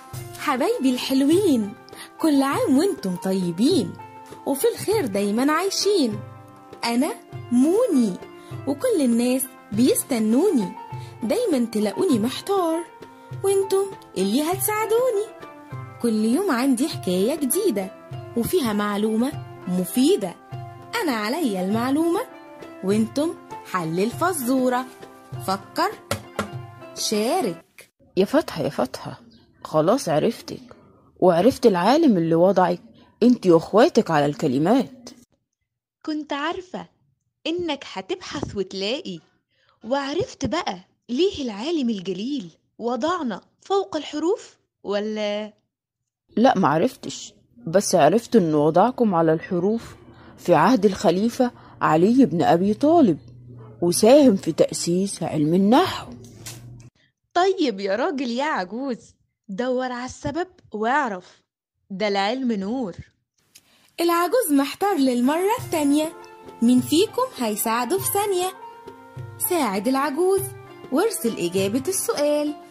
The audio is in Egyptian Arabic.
حبايبي الحلوين كل عام وانتم طيبين وفي الخير دايما عايشين أنا موني وكل الناس بيستنوني دايما تلاقوني محتار وانتم اللي هتساعدوني كل يوم عندي حكاية جديدة وفيها معلومة مفيدة أنا عليا المعلومة وانتم حل الفزورة فكر شارك يا فتحة يا فتحة خلاص عرفتك وعرفت العالم اللي وضعك انت واخواتك على الكلمات كنت عارفة إنك هتبحث وتلاقي وعرفت بقى ليه العالم الجليل وضعنا فوق الحروف ولا لا معرفتش بس عرفت ان وضعكم على الحروف في عهد الخليفة علي بن أبي طالب وساهم في تأسيس علم النحو طيب يا راجل يا عجوز دور على السبب واعرف ده العلم نور العجوز محتار للمرة التانية مين فيكم هيساعده في ثانية ساعد العجوز وارسل إجابة السؤال